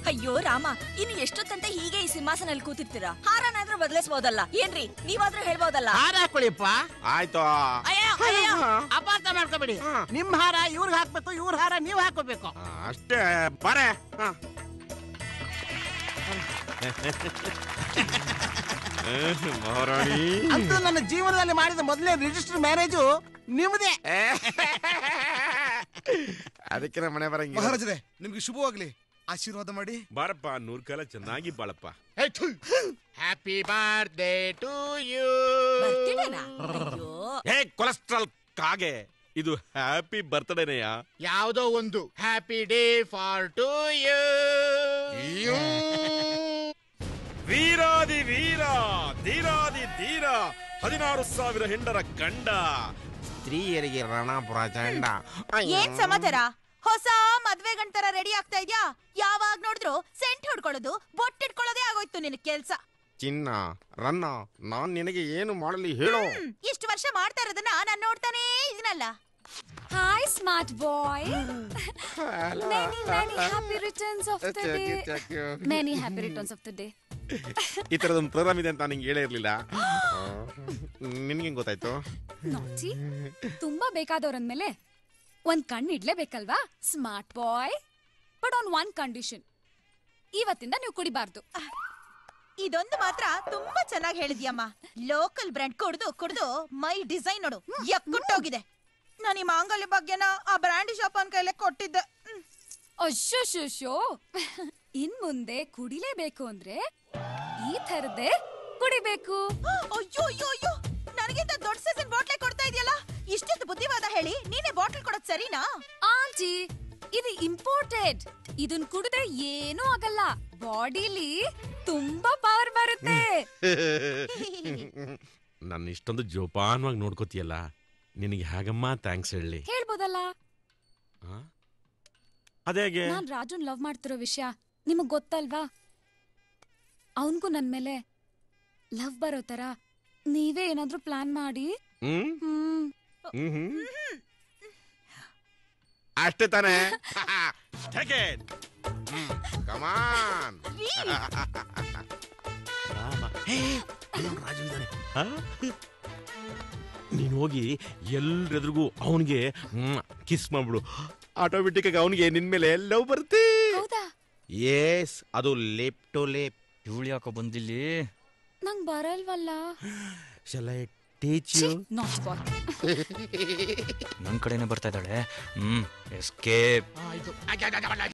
ಅಯ್ಯೋ ರಾಮ ಇನ್ನು ಎಷ್ಟೊತ್ತಂತ ಹೀಗೆ ಈ ಸಿಂಹಾಸನಲ್ಲಿ ಕೂತಿರ್ತೀರಾ ಹಾರನಾದ್ರೂ ಬದಲಿಸಬಹುದಲ್ಲ ಏನ್ರಿ ನೀವಾದ್ರೂ ಹೇಳ್ಬೋದಲ್ಲ ಹಾರ ಹಾಕೊಳ್ಳಿಪ್ಪ ಆಯ್ತು ಅಯ್ಯೋ ಅಯ್ಯೋ ಅಪಾರ್ಥ ಮಾಡ್ಕೋಬೇಡಿ ನಿಮ್ ಹಾರ ಇವ್ರಿಗೆ ಹಾಕ್ಬೇಕು ಇವ್ರ ಹಾರ ನೀವ್ ಹಾಕೋಬೇಕು ಆ, ಅಷ್ಟೇ ಬಾರೆ ಹ. ಮಹಾರಾಣಿ ಅಂತೂ ನನ್ನ ಜೀವನದಲ್ಲಿ ಮಾಡಿದ ಮೊದಲನೇ ರಿಜಿಸ್ಟರ್ ಮ್ಯಾರೇಜು ನಿಮ್ದೇ ಅದಕ್ಕೆ ನಮ್ಮ ಮನೆ ಬರಂಗಿಲ್ಲ ಮಹಾರಾಜರೇ ನಿಮ್ಗೆ ಶುಭವಾಗ್ಲಿ ಆಶೀರ್ವಾದ ಮಾಡಿ ಬಾರಪ್ಪ ನೂರ್ ಕಾಲ ಚೆನ್ನಾಗಿ ಬಾಳಪ್ಪ ಹ್ಯಾಪಿ ಬರ್ಡೇ ಟು ಯು ಬರ್ತಿದ್ದೇನಾ ಅಯ್ಯೋ ಹೇ ಕೊಲೆಸ್ಟ್ರಾಲ್ ಕಾಗೆ ಇದು ಹ್ಯಾಪಿ ಬರ್ತ್ಡೇನೆಯ ಯಾವ್ದೋ ಒಂದು happy day for to you ವೀರಾದಿ ವೀರ ಧೀರಾದಿ ಧೀರ ಹದಿನಾರು ಸಾವಿರ ಹೆಂಡರ ಗಂಡ ಸ್ತ್ರೀಯರಿಗೆ ರಣ ಪ್ರಚಂಡ ಏನ್ ಸಮಾಚಾರ ಹೊಸ ಮದ್ವೆ ಗಂಟರ ರೆಡಿ ಆಗ್ತಾ ಇದ್ಯಾ ಯಾವಾಗ ನೋಡಿದ್ರು ಸೆಂಟ್ ಹೊಡ್ಕೊಳ್ಳೋದು ಬೊಟ್ಟಿಟ್ಕೊಳ್ಳೋದೇ ಆಗೋಯ್ತು ನಿನ್ ಕೆಲ್ಸ ಚಿನ್ನ ರನ್ನ ನಾನ್ ನಿನಗೆ ಏನು ಮಾಡಲಿ ಹೇಳೋ ಹ್ಮ್, ಇಷ್ಟು ವರ್ಷ ಮಾಡ್ತಾ ಇರೋದನ್ನ ನಾನ್ ನೋಡ್ತಾನೇ ಇದೀನಲ್ಲ Hi, smart boy. many, many happy returns of the day. Many happy returns of the day. ಈ ತರದೊಂದು ಪ್ರೋಗ್ರಾಮ್ ಇದೆ ಅಂತ ನಿಂಗೆ ಹೇಳೇ ಇರ್ಲಿಲ್ಲ ನಿನ್ಗೆ ಗೊತ್ತಾಯ್ತು ನಾಚಿ ತುಂಬಾ ಬೇಕಾದವ್ರಂದ್ಮೇಲೆ ಒಂದ್ ಕಣ್ಣು ಇಡ್ಲೇಬೇಕಲ್ವಾ smart boy but on one condition ಇವತ್ತಿಂದ ನೀವು ಕುಡಿಬಾರ್ದು ಇದೊಂದು ಮಾತ್ರ ತುಂಬಾ ಚೆನ್ನಾಗಿ ಹೇಳಿದ್ಯಮ್ಮ ಲೋಕಲ್ ಬ್ರ್ಯಾಂಡ್ ಕುಡ್ದು ಕುಡ್ದು ಮೈ ಡಿಸೈನ್ ನೋಡು ಎಕ್ಕುಟ್ಟೋಗಿದೆ ನಾನು ಈ ಮಾಂಗಲ್ಯ ಬಗ್ಗೆನ ಆ ಬ್ರ್ಯಾಂಡ್ ಶಾಪ್ ಅನ್ ಕೈಲೇ ಕೊಟ್ಟಿದ್ದೆ ಹ್ಮ್. ಅಶ್ಶೋ ಇನ್ ಮುಂದೆ ಕುಡಿಲೇಬೇಕು ಅಂದ್ರೆ ಈ ಥರದ್ದೇ ಕುಡಿಬೇಕು ಅಯ್ಯೋ ಅಯ್ಯೋ ಅಯ್ಯೋ ನನಗಿಂತ ದೊಡ್ಡ ಸೈಜಿನ ಬಾಟ್ಲೆ ಕೊಡ್ತಾ ಇದೆಯಲ್ಲ ಇಷ್ಟೊಂದು ಬುದ್ಧಿವಾದ ಹೇಳಿ ನೀನೇ ಬಾಟಲ್ ಕೊಡೋದ್ ಸರಿನಾ ಆಂಟಿ ಇದು ಇಂಪೋರ್ಟೆಡ್ ಇದನ್ ಕುಡಿದ್ರೆ ಏನೂ ಆಗಲ್ಲ ಬಾಡಿಲಿ ತುಂಬಾ ಪವರ್ ಬರುತ್ತೆ ನನ್ನ ಇಷ್ಟೊಂದು ಜೋಪಾನವಾಗಿ ನೋಡ್ಕೋತಿಯಲ್ಲ ನಿನಗೆ ಹಾಗಮ್ಮ ಥ್ಯಾಂಕ್ಸ್ ಹೇಳಿ ಹೇಳ್ಬೋದಲ್ಲ ಅದೇಗೆ ನಾನ್ ರಾಜುನ್ ಲವ್ ಮಾಡ್ತಿರೋ ವಿಷಯ ನಿಮಗ್ ಗೊತ್ತಲ್ವಾ ಅವನ್ಗೂ ನನ್ ಮೇಲೆ ಲವ್ ಬರೋ ತರ ನೀವೇ ಏನಾದ್ರೂ ಪ್ಲಾನ್ ಮಾಡಿ ಹ್ಮ್ ಹ್ಮ್ ಹ್ಮ್ ಹ್ಮ್. ಅಷ್ಟೇ ತಾನೇ Take it. Hmm, come on. Rama. ಹೇ, ಅಲ್ಲೊಂದ್ ರಾಜು ಇದ್ದಾನೆ. ಹಾ? ನೀನ್ ಹೋಗಿ ಎಲ್ರೆದ್ರಿಗೂ ಅವನಿಗೆ ಕಿಸ್ ಮಾಡ್ಬಿಡು ಆಟೋಮೆಟಿಕ್ ಆಗಿ ಅವನಿಗೆ ನಿನ್ ಮೇಲೆ ಲವ್ ಬರುತ್ತೆ ಹೌದಾ ಎಸ್ ಅದು ಲೇಪ್ ಟು ಲೇಪ್ ಇವಳು ಯಾಕೋ ಬಂದಿಲ್ಲಿ ನಂಗ್ ಬರಲ್ವಲ್ಲ shall I teach you not boy ನನ್ ಕಡೆನೆ ಬರ್ತಾ ಇದ್ದಾಳೆ ಹ್ಮ್ ಎಸ್ಕೇಪ್ ಆಯ್ತು